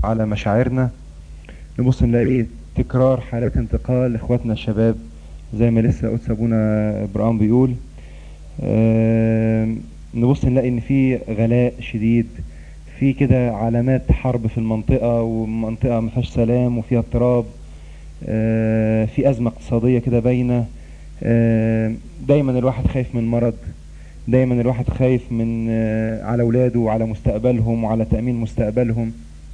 على مشاعرنا نبص نلاقي ايه تكرار حالات انتقال لاخواتنا الشباب زي ما لسه قدس ابونا ابراهيم بيقول آم، نبص نلاقي ان في غلاء شديد في كده علامات حرب في المنطقة ومنطقة ما فيهاش سلام وفيها اضطراب آه، في أزمة اقتصادية كده باينة آه، دايما الواحد خايف من مرض دايما الواحد خايف من آه، على اولاده وعلى مستقبلهم وعلى تأمين مستقبلهم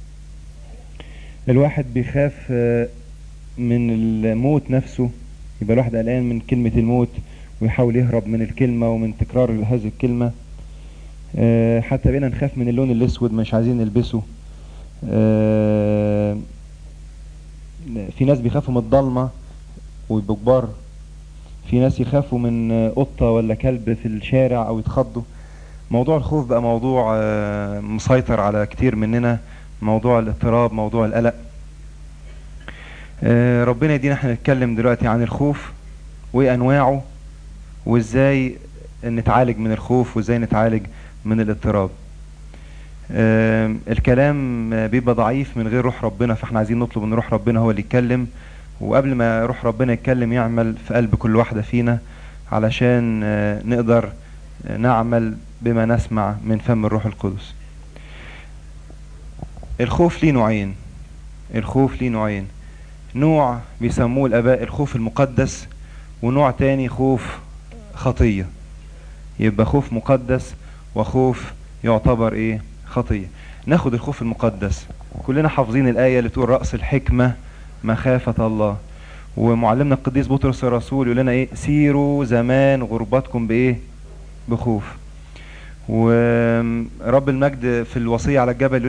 الواحد بيخاف آه، من الموت نفسه يبقى الواحد قلقان من كلمة الموت ويحاول يهرب من الكلمة ومن تكرار هذه الكلمة آه، حتى بقينا نخاف من اللون الاسود مش عايزين نلبسه آه، في ناس بيخافوا من الضلمة ويبقوا كبار في ناس يخافوا من آه، قطة ولا كلب في الشارع او يتخضوا موضوع الخوف بقى موضوع آه، مسيطر على كتير مننا موضوع الاضطراب موضوع القلق آه، ربنا يدينا احنا نتكلم دلوقتي عن الخوف وايه انواعه وازاي نتعالج من الخوف وازاي نتعالج من الاضطراب آم، الكلام آه، بيبقى ضعيف من غير روح ربنا فاحنا عايزين نطلب ان روح ربنا هو اللي يتكلم وقبل ما روح ربنا يتكلم يعمل في قلب كل واحدة فينا علشان آه، نقدر آه، نعمل بما نسمع من فم الروح القدس الخوف ليه نوعين الخوف ليه نوعين نوع بيسموه الآباء الخوف المقدس ونوع تاني خوف خطية يبقى خوف مقدس وخوف يعتبر ايه خطية ناخد الخوف المقدس كلنا حافظين الآية اللي تقول رأس الحكمة مخافة الله ومعلمنا القديس بطرس الرسول يقول لنا ايه سيروا زمان غربتكم بايه بخوف ورب المجد في الوصية على الجبل